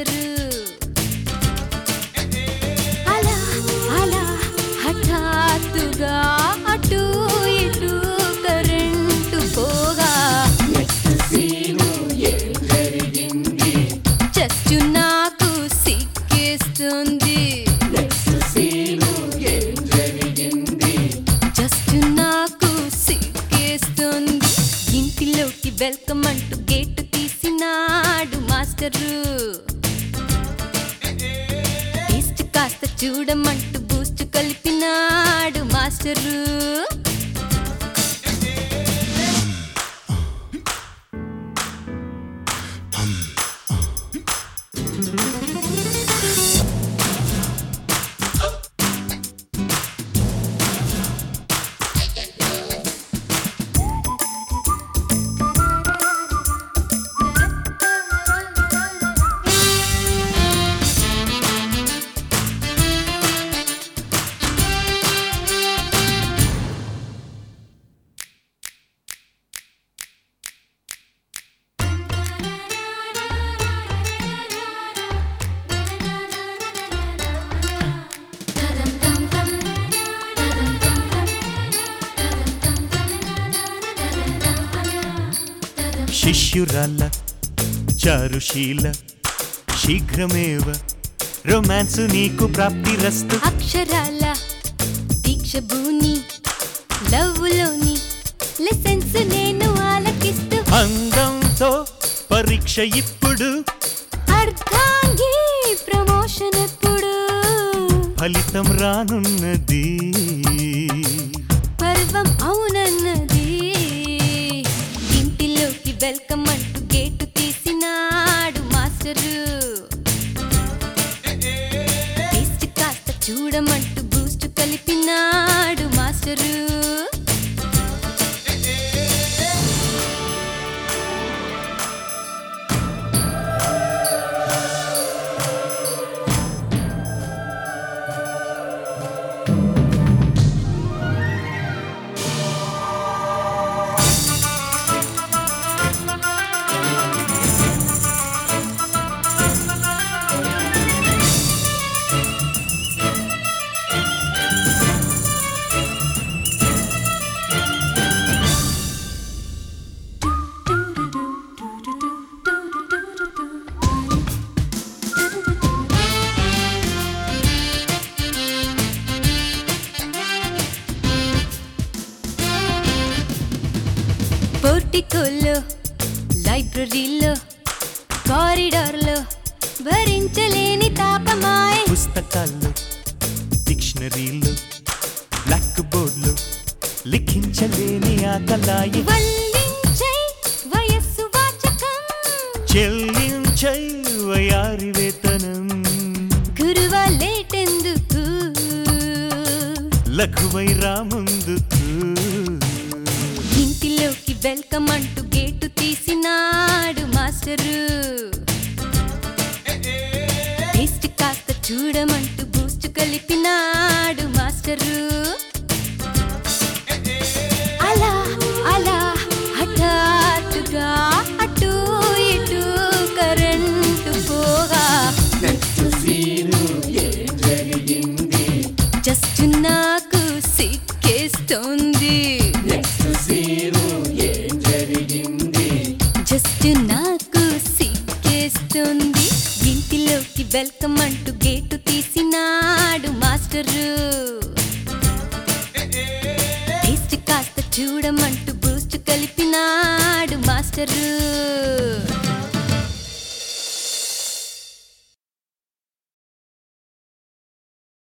master అలా అలా హఠాత్తుగా అటు ఇటు కరెంటు పోగా జస్ట్ నాకు సిక్కేస్తుంది జస్ట్ నాకు సిక్కేస్తుంది ఇంటిలోకి వెల్కమ్ అంటూ గేటు తీసినాడు మాస్టరు టేస్ట్ కాస్త చూడమంటూ బూస్ట్ కలిపినాడు మాస్టరు శిష్యురాల చారుశీల శీఘ్రమేవ రొమాన్సు నీకు ప్రాప్తిరస్తు అక్షరాల దీక్ష భూని లవ్లోని లెసన్స్ నేను ఆలకిస్తూ అందంతో పరీక్ష ఇప్పుడు అర్ధాంగి ప్రమోషన్ ఎప్పుడు ఫలితం రానున్నది పర్వం అవునన్నది ఇంటిలోకి వెల్కమ్ అంటూ గేటు తీసినాడు మాస్టరు టేస్ట్ కాస్త చూడమంటూ బూస్ట్ కలిపినాడు మాస్టరు పోర్టికోలో లైబ్రరీలో కారిడార్లో భరించలేని తాపమాయ పుస్తకాల్లో డిక్షనరీలు బ్లాక్ బోర్డులు లిఖించలేని ఆకలాయి వల్లించై వయస్సు వాచకం చెల్లించై వయారి వేతనం గురువ లేటెందుకు లఘువై రాముందుకు ఇంటిలోకి వెల్కమ్ అంటూ గేటు తీసినాడు మాస్టరు టేస్ట్ కాస్త చూడమంటూ బూస్ట్ కలిపినాడు మాస్టరు అలా అలా హఠాత్తుగా అటు ఇటు కరెంటు పోగా జస్ట్ నాకు సిక్కేస్తోంది జస్ట్ నాకు సిక్కేస్తుంది ఇంటిలోకి వెల్కమ్ అంటూ గేటు తీసినాడు మాస్టరు టేస్ట్ కాస్త చూడమంటూ బూస్ట్ కలిపినాడు మాస్టరు